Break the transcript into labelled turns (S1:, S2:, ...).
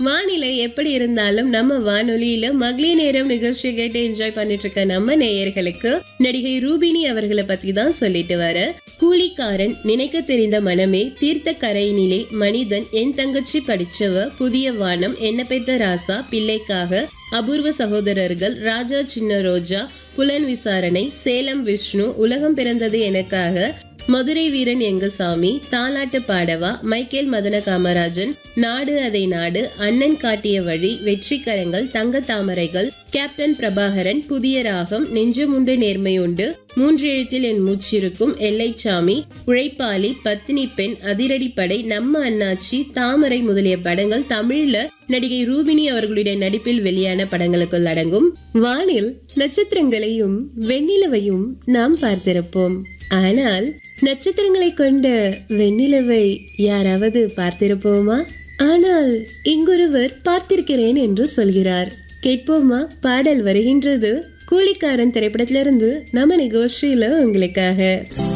S1: வானிலை எப்படி இருந்தாலும் நம்ம வானொலியில மகளிர் நேரம் நிகழ்ச்சி கேட்டு என்ஜாய் பண்ணிட்டு இருக்க நம்ம நேயர்களுக்கு நடிகை ரூபினி அவர்களை பத்தி தான் சொல்லிட்டு வர கூலிக்காரன் நினைக்க தெரிந்த மனமே தீர்த்த கரையினிலே மனிதன் என் தங்கச்சி படிச்சவ புதிய வானம் என்ன பெத்த ராசா பிள்ளைக்காக அபூர்வ சகோதரர்கள் ராஜா சின்ன ரோஜா புலன் விசாரணை சேலம் விஷ்ணு உலகம் பிறந்தது எனக்காக மதுரை வீரன் எங்கசாமி தாலாட்டு பாடவா மைக்கேல் மதன காமராஜன் நாடு அதை நாடு அண்ணன் காட்டிய வழி வெற்றிக்கரங்கள் தங்க தாமரைகள் கேப்டன் பிரபாகரன் புதிய ராகம் நெஞ்சமுண்டு நேர்மையுண்டு மூன்று எழுத்தில் என் மூச்சிருக்கும் எல்லைச்சாமி உழைப்பாளி பத்தினி பெண் அதிரடிப்படை நம்ம அண்ணாச்சி தாமரை முதலிய படங்கள் தமிழ்ல நடிகை ரூபினி அவர்களுடைய நடிப்பில் வெளியான படங்களுக்குள் அடங்கும் வானில் நட்சத்திரங்களையும் வெண்ணிலவையும் நாம் பார்த்திருப்போம் ஆனால் நட்சத்திரங்களை கொண்ட வெண்ணிலவை யாராவது பார்த்திருப்போமா ஆனால் இங்கொருவர் பார்த்திருக்கிறேன் என்று சொல்கிறார் கேட்போமா பாடல் வருகின்றது கூலிக்காரன் திரைப்படத்திலிருந்து நம்ம நிகழ்ச்சியில உங்களுக்காக